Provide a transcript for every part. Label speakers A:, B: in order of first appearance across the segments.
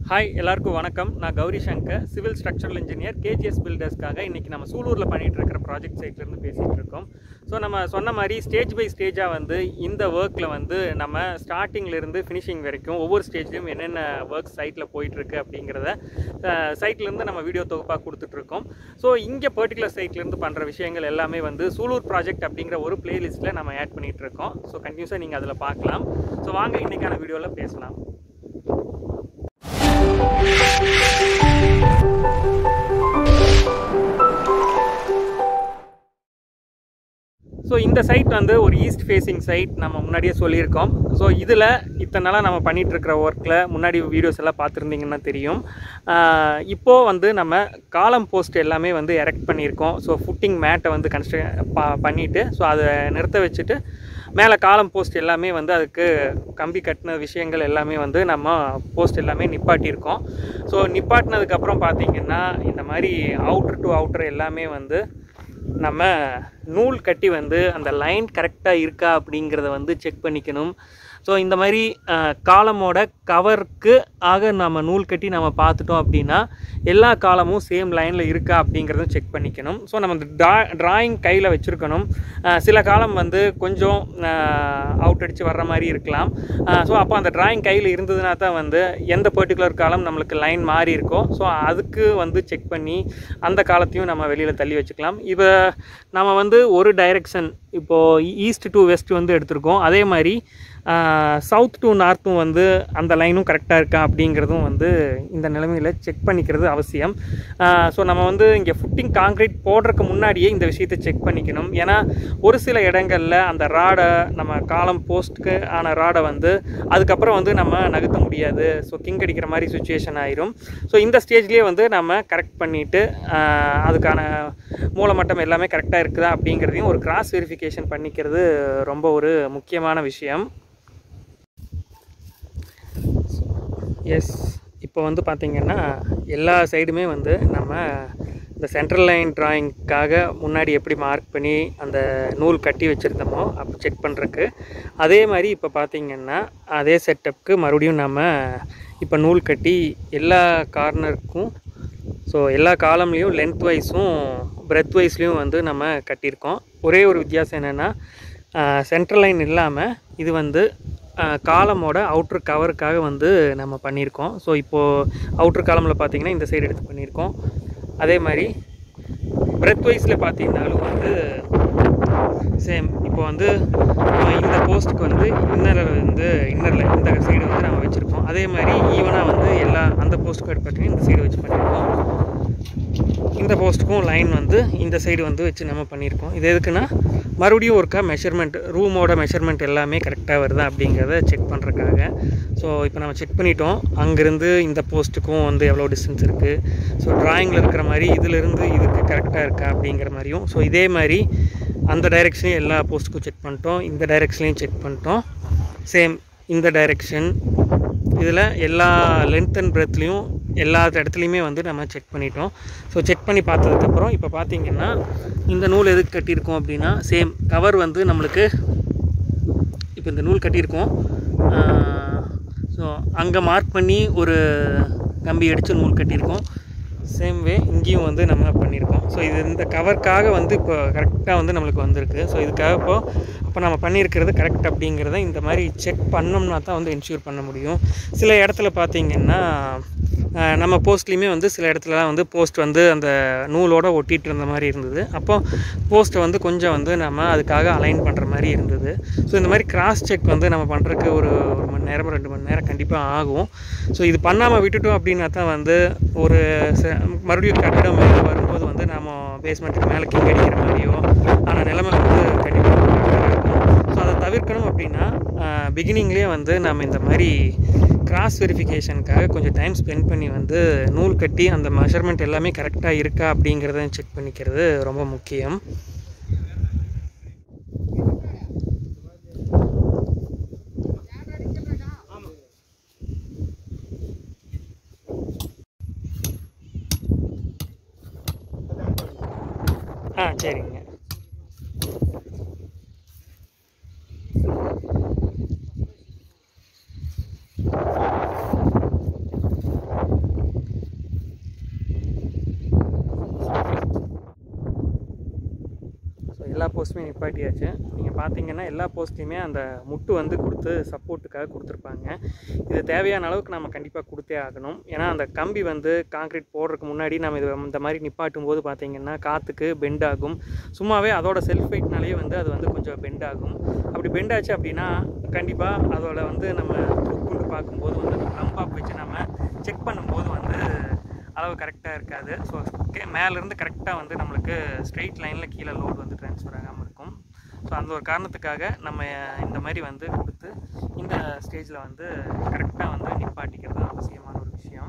A: hi எல்லாருக்கும் வணக்கம் நான் Gowri Shankar civil structural engineer KGS பில்டர்ஸ்க்காக இன்றைக்கி நம்ம சூலூரில் பண்ணிகிட்டு இருக்கிற ப்ராஜெக்ட் சைட்லேருந்து பேசிகிட்டு இருக்கோம் ஸோ நம்ம சொன்ன மாதிரி ஸ்டேஜ் பை ஸ்டேஜாக வந்து இந்த ஒர்க்கில் வந்து நம்ம ஸ்டார்டிங்லேருந்து ஃபினிஷிங் வரைக்கும் ஒவ்வொரு ஸ்டேஜ்லையும் என்னென்ன ஒர்க் சைட்டில் போயிட்டுருக்கு அப்படிங்கிறத சைட்லேருந்து நம்ம வீடியோ தொகுப்பாக கொடுத்துட்ருக்கோம் ஸோ இங்கே பர்டிகுலர் சைட்லேருந்து பண்ணுற விஷயங்கள் எல்லாமே வந்து சூலூர் ப்ராஜெக்ட் அப்படிங்கிற ஒரு பிளேலிஸ்ட்டில் நம்ம ஆட் பண்ணிகிட்டு இருக்கோம் ஸோ கண்டினியூஸாக நீங்கள் அதில் பார்க்கலாம் ஸோ வாங்க இன்றைக்கான வீடியோவில் பேசலாம் ஸோ இந்த சைட் வந்து ஒரு ஈஸ்ட் ஃபேஸிங் சைட் நம்ம முன்னாடியே சொல்லியிருக்கோம் ஸோ இதில் இத்தனை நாளாக நம்ம பண்ணிகிட்டு இருக்கிற ஒர்க்கில் முன்னாடி வீடியோஸ் எல்லாம் பார்த்துருந்தீங்கன்னா தெரியும் ஆஹ் இப்போது வந்து நம்ம காலம் போஸ்ட் எல்லாமே வந்து எரெக்ட் பண்ணியிருக்கோம் ஸோ ஃபுட்டிங் மேட்டை வந்து கன்ஸ்ட்ர ப பண்ணிவிட்டு ஸோ அதை நிறுத்த வச்சுட்டு மேலே காலம் போஸ்ட் எல்லாமே வந்து அதுக்கு கம்பி கட்டின விஷயங்கள் எல்லாமே வந்து நம்ம போஸ்ட் எல்லாமே நிப்பாட்டியிருக்கோம் ஸோ நிப்பாட்டினதுக்கப்புறம் பார்த்தீங்கன்னா இந்த மாதிரி அவுட்ரு டு அவுட்ரு எல்லாமே வந்து நம்ம நூல் கட்டி வந்து அந்த லைன் கரெக்டாக இருக்கா அப்படிங்கிறத வந்து செக் பண்ணிக்கணும் ஸோ இந்த மாதிரி காலமோட கவருக்கு ஆக நம்ம நூல் கட்டி நம்ம பார்த்துட்டோம் அப்படின்னா எல்லா காலமும் சேம் லைனில் இருக்கா அப்படிங்கிறதும் செக் பண்ணிக்கணும் ஸோ நம்ம இந்த ட்ரா ட்ராயிங் கையில் வச்சுருக்கணும் சில காலம் வந்து கொஞ்சம் அவுட் அடித்து வர்ற மாதிரி இருக்கலாம் ஸோ அப்போ அந்த ட்ராயிங் கையில் இருந்ததுனா தான் வந்து எந்த பர்டிகுலர் காலம் நம்மளுக்கு லைன் மாறி இருக்கோ ஸோ அதுக்கு வந்து செக் பண்ணி அந்த காலத்தையும் நம்ம வெளியில் தள்ளி வச்சுக்கலாம் இப்போ நம்ம வந்து ஒரு டைரெக்ஷன் இப்போது ஈஸ்ட் டு வெஸ்ட் வந்து எடுத்திருக்கோம் அதே மாதிரி சவுத் டு நார்த்தும் வந்து அந்த லைனும் கரெக்டாக இருக்கா அப்படிங்கிறதும் வந்து இந்த நிலைமையில் செக் பண்ணிக்கிறது அவசியம் ஸோ நம்ம வந்து இங்கே ஃபுட்டிங் காங்க்ரீட் போடுறதுக்கு முன்னாடியே இந்த விஷயத்தை செக் பண்ணிக்கணும் ஏன்னா ஒரு சில இடங்களில் அந்த ராடை நம்ம காலம் போஸ்ட்டுக்கு ஆன ராடை வந்து அதுக்கப்புறம் வந்து நம்ம நகர்த்த முடியாது ஸோ கிங் அடிக்கிற மாதிரி சுச்சுவேஷன் ஆயிரும் ஸோ இந்த ஸ்டேஜ்லேயே வந்து நம்ம கரெக்ட் பண்ணிவிட்டு அதுக்கான மூலமட்டம் எல்லாமே கரெக்டாக இருக்குதா அப்படிங்கிறதையும் ஒரு கிராஸ் வெரிஃபிகேஷன் பண்ணிக்கிறது ரொம்ப ஒரு முக்கியமான விஷயம் எஸ் இப்போ வந்து பார்த்திங்கன்னா எல்லா சைடுமே வந்து நம்ம இந்த சென்ட்ரல் லைன் ட்ராயிங்க்காக முன்னாடி எப்படி மார்க் பண்ணி அந்த நூல் கட்டி வச்சுருந்தோமோ அப்போ செக் பண்ணுறக்கு அதே மாதிரி இப்போ பார்த்திங்கன்னா அதே செட்டப்புக்கு மறுபடியும் நம்ம இப்போ நூல் கட்டி எல்லா கார்னருக்கும் ஸோ எல்லா காலம்லேயும் லென்த் வைஸும் பிரெத் வைஸ்லேயும் வந்து நம்ம கட்டியிருக்கோம் ஒரே ஒரு வித்தியாசம் என்னென்னா சென்ட்ரல் லைன் இல்லாமல் இது வந்து காலமோட அவுட்ரு கவருக்காக வந்து நம்ம பண்ணியிருக்கோம் ஸோ இப்போது அவுட்ரு காலமில் பார்த்திங்கன்னா இந்த சைடு எடுத்து பண்ணியிருக்கோம் அதே மாதிரி பிரெத் வைஸில் பார்த்தீங்கன்னாலும் வந்து சேம் இப்போ வந்து இந்த போஸ்ட்டுக்கு வந்து இன்னரில் வந்து இன்னரில் இந்த சைடு வந்து நம்ம வச்சுருக்கோம் அதே மாதிரி ஈவனாக வந்து எல்லா அந்த போஸ்ட்டுக்கும் எடுப்பட்டுமே இந்த சைடு வச்சு பண்ணியிருக்கோம் இந்த போஸ்ட்டுக்கும் லைன் வந்து இந்த சைடு வந்து வச்சு நம்ம பண்ணியிருக்கோம் இது எதுக்குன்னா மறுபடியும் ஒருக்கா மெஷர்மெண்ட் ரூமோட மெஷர்மெண்ட் எல்லாமே கரெக்டாக வருதா அப்படிங்கிறத செக் பண்ணுறக்காக ஸோ இப்போ நம்ம செக் பண்ணிட்டோம் அங்கேருந்து இந்த போஸ்ட்டுக்கும் வந்து எவ்வளோ டிஸ்டன்ஸ் இருக்குது ஸோ ட்ராயிங்கில் இருக்கிற மாதிரி இதிலிருந்து இதுக்கு கரெக்டாக இருக்கா அப்படிங்கிற மாதிரியும் ஸோ இதே மாதிரி அந்த டைரெக்ஷனையும் எல்லா போஸ்ட்டுக்கும் செக் பண்ணிட்டோம் இந்த டைரெக்ஷனையும் செக் பண்ணிட்டோம் சேம் இந்த டைரெக்ஷன் இதில் எல்லா லென்த் அண்ட் பிரெத்லேயும் எல்லா இடத்துலையுமே வந்து நம்ம செக் பண்ணிட்டோம் ஸோ செக் பண்ணி பார்த்ததுக்கப்புறம் இப்போ பார்த்திங்கன்னா இந்த நூல் எதுக்கு கட்டியிருக்கோம் அப்படின்னா சேம் கவர் வந்து நம்மளுக்கு இப்போ இந்த நூல் கட்டியிருக்கோம் ஸோ அங்கே மார்க் பண்ணி ஒரு கம்பி அடித்து நூல் கட்டியிருக்கோம் சேம் வே இங்கேயும் வந்து நம்ம பண்ணியிருக்கோம் ஸோ இது இந்த கவருக்காக வந்து இப்போ கரெக்டாக வந்து நம்மளுக்கு வந்திருக்கு ஸோ இதுக்காக இப்போ இப்போ நம்ம பண்ணியிருக்கிறது கரெக்ட் அப்படிங்கிறத இந்த மாதிரி செக் பண்ணோம்னா தான் வந்து என்ஷூர் பண்ண முடியும் சில இடத்துல பார்த்திங்கன்னா நம்ம போஸ்ட்லேயுமே வந்து சில இடத்துலலாம் வந்து போஸ்ட் வந்து அந்த நூலோட ஒட்டிகிட்டு இருந்த மாதிரி இருந்தது அப்போ போஸ்ட்டை வந்து கொஞ்சம் வந்து நம்ம அதுக்காக அலைன் பண்ணுற மாதிரி இருந்தது ஸோ இந்த மாதிரி கிராஸ் செக் வந்து நம்ம பண்ணுறதுக்கு ஒரு ஒரு மணி நேரம் ரெண்டு மணி நேரம் கண்டிப்பாக ஆகும் ஸோ இது பண்ணாமல் விட்டுட்டோம் அப்படின்னா தான் வந்து ஒரு மறுபடியும் கட்டிடம் மேலே வரும்போது வந்து நம்ம பேஸ்மெண்ட்டுக்கு மேலே கிங் அடிக்கிற மாதிரியோ ஆனால் நிலைமை வந்து கண்டிப்பாக இருக்கும் ஸோ அதை தவிர்க்கணும் அப்படின்னா பிகினிங்லேயே வந்து நம்ம இந்த மாதிரி கிராஸ் வெரிஃபிகேஷனுக்காக கொஞ்சம் டைம் ஸ்பெண்ட் பண்ணி வந்து நூல் கட்டி அந்த மெஷர்மெண்ட் எல்லாமே கரெக்டாக இருக்கா அப்படிங்கிறத செக் பண்ணிக்கிறது ரொம்ப முக்கியம் ஆ சரிங்க போஸ்ட்டுமே நிப்பாட்டியாச்சு நீங்கள் பார்த்தீங்கன்னா எல்லா போஸ்ட்லையுமே அந்த முட்டு வந்து கொடுத்து சப்போர்ட்டுக்காக கொடுத்துருப்பாங்க இது தேவையான அளவுக்கு நம்ம கண்டிப்பாக கொடுத்தே ஆகணும் ஏன்னா அந்த கம்பி வந்து காங்க்ரீட் போடுறதுக்கு முன்னாடி நம்ம இது இந்த மாதிரி நிப்பாட்டும் போது பார்த்தீங்கன்னா காற்றுக்கு பெண்ட் ஆகும் சும்மாவே அதோட செல்ஃப் வெயிட்னாலேயே வந்து அது வந்து கொஞ்சம் பெண்ட் ஆகும் அப்படி பெண்ட் ஆச்சு அப்படின்னா கண்டிப்பாக அதோட வந்து நம்ம தூக்குண்டு பார்க்கும்போது வந்து அந்த ப்ளம் பாப் வச்சு நம்ம செக் பண்ணும்போது வந்து அளவு கரெக்டாக இருக்காது ஸோ மேலேருந்து கரெக்டாக வந்து நம்மளுக்கு ஸ்ட்ரெயிட் லைனில் கீழே லோடு வந்து ட்ரான்ஸ்ஃபர் ஆகாமல் இருக்கும் ஸோ அந்த ஒரு காரணத்துக்காக நம்ம இந்த மாதிரி வந்து கொடுத்து இந்த ஸ்டேஜில் வந்து கரெக்டாக வந்து நிப்பாட்டிக்கிறது அவசியமான ஒரு விஷயம்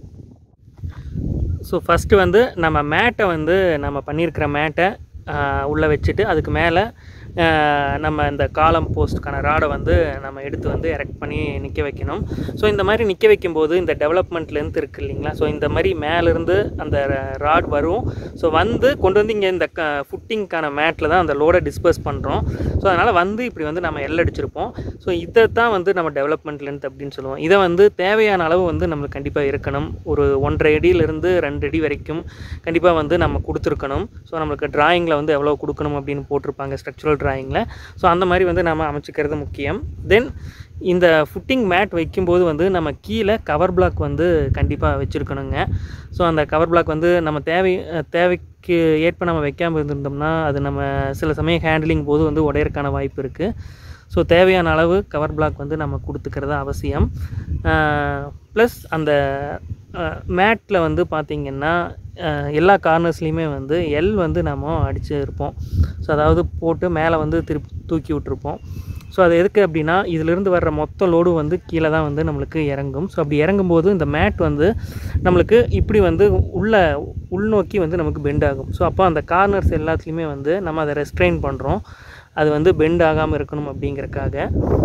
A: ஸோ ஃபஸ்ட்டு வந்து நம்ம மேட்டை வந்து நம்ம பண்ணியிருக்கிற மேட்டை உள்ளே வச்சுட்டு அதுக்கு மேலே நம்ம இந்த காலம் போஸ்ட்டுக்கான ராடை வந்து நம்ம எடுத்து வந்து எரெக்ட் பண்ணி நிற்க வைக்கணும் ஸோ இந்த மாதிரி நிற்க வைக்கும்போது இந்த டெவலப்மெண்ட் லென்த் இருக்குது இல்லைங்களா ஸோ இந்த மாதிரி மேலேருந்து அந்த ராட் வரும் ஸோ வந்து கொண்டு வந்து இங்கே இந்த க ஃபுட்டிங்க்கான மேட்டில் தான் அந்த லோடை டிஸ்பர்ஸ் பண்ணுறோம் ஸோ அதனால் வந்து இப்படி வந்து நம்ம எல் அடிச்சிருப்போம் ஸோ இதை தான் வந்து நம்ம டெவலப்மெண்ட் லென்த் அப்படின்னு சொல்லுவோம் இதை வந்து தேவையான அளவு வந்து நம்மளுக்கு கண்டிப்பாக இருக்கணும் ஒரு ஒன்றரை அடியிலிருந்து ரெண்டு அடி வரைக்கும் கண்டிப்பாக வந்து நம்ம கொடுத்துருக்கணும் ஸோ நம்மளுக்கு ட்ராயிங்கில் வந்து எவ்வளோ கொடுக்கணும் அப்படின்னு போட்டிருப்பாங்க ஸ்ட்ரக்சரல் ட்ராயிங்கில் ஸோ அந்த மாதிரி வந்து நம்ம அமைச்சிக்கிறது முக்கியம் தென் இந்த ஃபுட்டிங் மேட் வைக்கும்போது வந்து நம்ம கீழே கவர் பிளாக் வந்து கண்டிப்பாக வச்சுருக்கணுங்க ஸோ அந்த கவர் பிளாக் வந்து நம்ம தேவை தேவைக்கு ஏற்ப நம்ம வைக்காமல் இருந்திருந்தோம்னா அது நம்ம சில சமயம் ஹேண்டிலிங் போது வந்து உடையறக்கான வாய்ப்பு இருக்குது ஸோ தேவையான அளவு கவர் பிளாக் வந்து நம்ம கொடுத்துக்கிறது அவசியம் ப்ளஸ் அந்த மேட்டில் வந்து பார்த்திங்கன்னா எல்லா கார்னர்ஸ்லேயுமே வந்து எல் வந்து நம்ம அடித்து இருப்போம் ஸோ அதாவது போட்டு மேலே வந்து திருப்பி தூக்கி விட்ருப்போம் ஸோ அது எதுக்கு அப்படின்னா இதிலிருந்து வர்ற மொத்த லோடும் வந்து கீழே தான் வந்து நம்மளுக்கு இறங்கும் ஸோ அப்படி இறங்கும்போது இந்த மேட் வந்து நம்மளுக்கு இப்படி வந்து உள்ள உள்நோக்கி வந்து நமக்கு பெண்ட் ஆகும் ஸோ அப்போ அந்த கார்னர்ஸ் எல்லாத்துலேயுமே வந்து நம்ம அதை ரெஸ்ட்ரெயின் பண்ணுறோம் அது வந்து பெண்ட் ஆகாமல் இருக்கணும் அப்படிங்கிறக்காக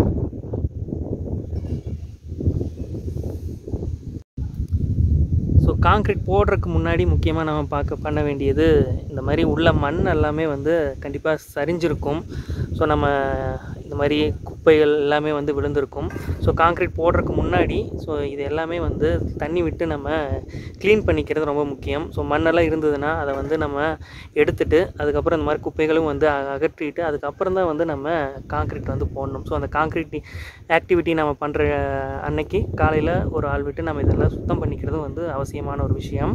A: ஸோ காங்க்ரீட் போடுறதுக்கு முன்னாடி முக்கியமாக நம்ம பார்க்க பண்ண வேண்டியது இந்த மாதிரி உள்ள மண் எல்லாமே வந்து கண்டிப்பாக சரிஞ்சிருக்கும் ஸோ நம்ம இந்த மாதிரி குப்பைகள் எல்லாமே வந்து விழுந்திருக்கும் ஸோ காங்க்ரீட் போடுறதுக்கு முன்னாடி ஸோ இது எல்லாமே வந்து தண்ணி விட்டு நம்ம க்ளீன் பண்ணிக்கிறது ரொம்ப முக்கியம் ஸோ மண்ணெல்லாம் இருந்ததுன்னா அதை வந்து நம்ம எடுத்துட்டு அதுக்கப்புறம் இந்த மாதிரி குப்பைகளும் வந்து அகற்றிட்டு அதுக்கப்புறம் தான் வந்து நம்ம காங்க்ரீட் வந்து போடணும் ஸோ அந்த காங்க்ரீட் ஆக்டிவிட்டி நம்ம பண்ணுற அன்னைக்கு காலையில் ஒரு ஆள் விட்டு நம்ம இதெல்லாம் சுத்தம் பண்ணிக்கிறதும் வந்து அவசியமான ஒரு விஷயம்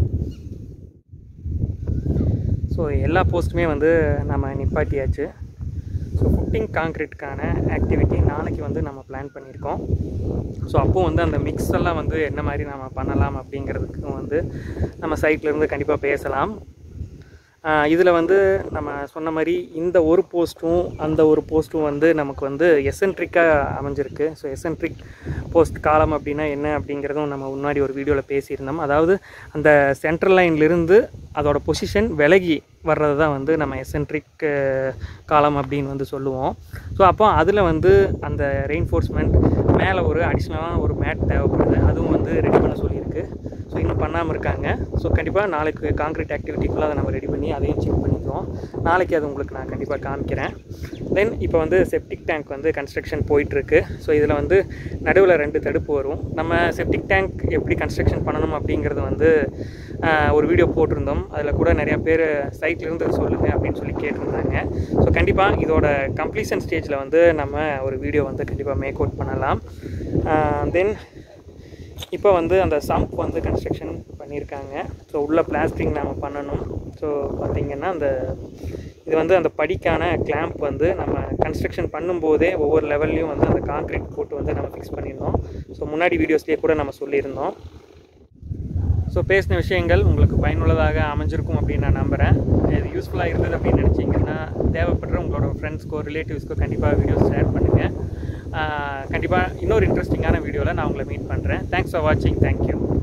A: ஸோ எல்லா போஸ்ட்டுமே வந்து நம்ம நிப்பாட்டியாச்சு ஸோ ஃபுட்டிங் காங்க்ரீட்டுக்கான ஆக்டிவிட்டி நாளைக்கு வந்து நம்ம பிளான் பண்ணியிருக்கோம் ஸோ அப்போது வந்து அந்த மிக்ஸ் எல்லாம் வந்து என்ன மாதிரி நம்ம பண்ணலாம் அப்படிங்கிறதுக்கும் வந்து நம்ம சைட்லேருந்து கண்டிப்பாக பேசலாம் இதில் வந்து நம்ம சொன்ன மாதிரி இந்த ஒரு போஸ்ட்டும் அந்த ஒரு போஸ்ட்டும் வந்து நமக்கு வந்து எசன்ட்ரிக்காக அமைஞ்சிருக்கு ஸோ எசன்ட்ரிக் போஸ்ட் காலம் அப்படின்னா என்ன அப்படிங்கிறதும் நம்ம முன்னாடி ஒரு வீடியோவில் பேசியிருந்தோம் அதாவது அந்த சென்ட்ரல் லைன்லேருந்து அதோட பொசிஷன் விலகி வர்றது தான் வந்து நம்ம எசன்ட்ரிக் காலம் அப்படின்னு வந்து சொல்லுவோம் ஸோ அப்போ அதில் வந்து அந்த ரெயின்ஃபோர்ஸ்மெண்ட் மேலே ஒரு அடிஷ்னலான ஒரு மேட் தேவைப்படுது அதுவும் வந்து ரெடி பண்ண சொல்லியிருக்கு ஸோ இன்னும் பண்ணாமல் இருக்காங்க ஸோ கண்டிப்பாக நாளைக்கு காங்க்ரீட் ஆக்டிவிட்டிக்குள்ளே அதை நம்ம ரெடி பண்ணி அதையும் செக் பண்ணிக்குவோம் நாளைக்கு அது உங்களுக்கு நான் கண்டிப்பாக காமிக்கிறேன் தென் இப்போ வந்து செப்டிக் டேங்க் வந்து கன்ஸ்ட்ரக்ஷன் போயிட்டுருக்கு ஸோ இதில் வந்து நடுவில் ரெண்டு தடுப்பு வரும் நம்ம செப்டிக் டேங்க் எப்படி கன்ஸ்ட்ரக்ஷன் பண்ணணும் அப்படிங்கிறது வந்து ஒரு வீடியோ போட்டிருந்தோம் அதில் கூட நிறையா பேர் சைட்லேருந்து சொல்லுங்கள் அப்படின்னு சொல்லி கேட்டிருந்தாங்க ஸோ கண்டிப்பாக இதோட கம்ப்ளீஷன் ஸ்டேஜில் வந்து நம்ம ஒரு வீடியோ வந்து கண்டிப்பாக மேக் அவுட் பண்ணலாம் தென் இப்போ வந்து அந்த சம்ப் வந்து கன்ஸ்ட்ரக்ஷன் பண்ணியிருக்காங்க ஸோ உள்ள பிளாஸ்டிங் நம்ம பண்ணணும் ஸோ பார்த்திங்கன்னா அந்த இது வந்து அந்த படிக்கான கிளாம்ப் வந்து நம்ம கன்ஸ்ட்ரக்ஷன் பண்ணும்போதே ஒவ்வொரு லெவல்லையும் வந்து அந்த கான்க்ரீட் போட்டு வந்து நம்ம ஃபிக்ஸ் பண்ணியிருந்தோம் ஸோ முன்னாடி வீடியோஸ்லேயே கூட நம்ம சொல்லியிருந்தோம் ஸோ பேசின விஷயங்கள் உங்களுக்கு பயனுள்ளதாக அமைஞ்சிருக்கும் அப்படின்னு நான் நம்புகிறேன் இது யூஸ்ஃபுல்லாக இருந்தது அப்படின்னு நினச்சிங்கன்னா தேவைப்படுற உங்களோட ஃப்ரெண்ட்ஸ்க்கோ ரிலேட்டிவ்ஸ்க்கோ கண்டிப்பாக வீடியோஸ் ஷேர் பண்ணுங்கள் கண்டிப்பாக இன்னொரு இன்ட்ரெஸ்டிங்கான வீடியோவில் நான் உங்களை மீட் பண்ணுறேன் தேங்க்ஸ் ஃபார் வாட்சிங் தேங்க்யூ